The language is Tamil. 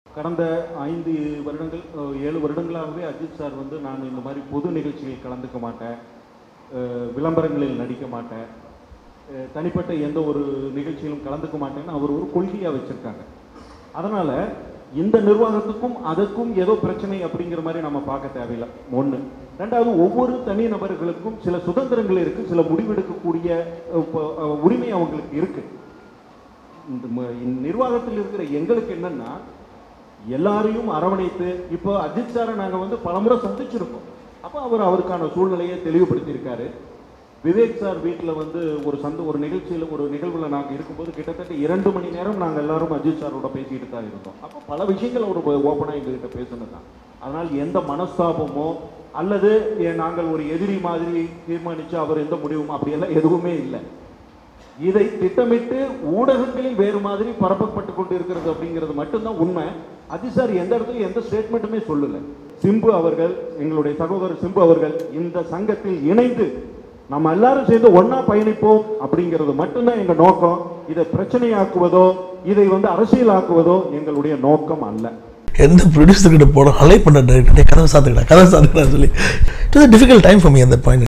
கடந்த ஐந்து வருடங்கள் அஹ், ஏழு வருடங்களாகவே அஜித் சார் வந்து நான் இந்த மாதிரி பொது நிகழ்ச்சிகளில் கலந்துக்க மாட்டேன் அஹ், விளம்பரங்களில் நடிக்க மாட்டேன் அஹ், தனிப்பட்ட எந்த ஒரு நிகழ்ச்சியிலும் கலந்துக்க மாட்டேன்னு அவர் ஒரு கொள்கையாக வச்சிருக்காங்க அதனால இந்த நிர்வாகத்துக்கும் அதற்கும் ஏதோ பிரச்சனை அப்படிங்கிற மாதிரி நம்ம பார்க்க தேவையில்லை ஒன்று ரெண்டாவது ஒவ்வொரு தனி நபர்களுக்கும் சில சுதந்திரங்கள் இருக்கு சில முடிவெடுக்கக்கூடிய அஹ், ப- அஹ், உரிமை அவங்களுக்கு இருக்கு இந்த ம- இந்த நிர்வாகத்தில் இருக்கிற எங்களுக்கு என்னன்னா எல்லாரையும் அரவணைத்து இப்போ அஜித் சாரை நாங்க வந்து பலமுறை சந்திச்சிருக்கோம் அப்போ அவர் அவருக்கான சூழ்நிலையை தெளிவுபடுத்தியிருக்காரு விவேக் சார் வீட்டில் வந்து ஒரு சந்த ஒரு நிகழ்ச்சியில் ஒரு நிகழ்வில் நாங்கள் இருக்கும்போது கிட்டத்தட்ட இரண்டு மணி நேரம் நாங்கள் எல்லாரும் அஜித் சாரோட பேசிக்கிட்டு தான் இருந்தோம் அப்போ பல விஷயங்கள் அவர் ஓப்பனாக எங்ககிட்ட பேசுனது தான் அதனால் எந்த மனஸ்தாபமோ அல்லது எ- நாங்கள் ஒரு எதிரி மாதிரி தீர்மானித்து அவர் எந்த முடிவும் அப்படியெல்லாம் எதுவுமே இல்லை இதை திட்டமிட்டு ஊடகங்களில் வேறு மாதிரி பரப்பப்பட்டு கொண்டு இருக்கிறது அப்படிங்கிறது மட்டும்தான் உண்மை அஜித் சார் எந்த இடத்துல எந்த ஸ்டேட்மெண்ட்டுமே சொல்லல சிம்பு அவர்கள் எங்களுடைய சகோதரர் சிம்பு அவர்கள் இந்த சங்கத்தில் இணைந்து நம்ம எல்லாரும் சேர்ந்து ஒண்ணா பயணிப்போம் அப்படிங்கிறது மட்டும்தான் எங்க நோக்கம் இதை பிரச்சனையாக்குவதோ இதை வந்து அரசியலாக்குவதோ எங்களுடைய நோக்கம் அல்ல எந்த ப்ரொடியூசர் கிட்ட போனோம் அலை பண்ண டைரக்டர் கதை சாத்துக்கடா கதை சாத்துக்கடா சொல்லி it was difficult time for me அந்த பாயிண்ட்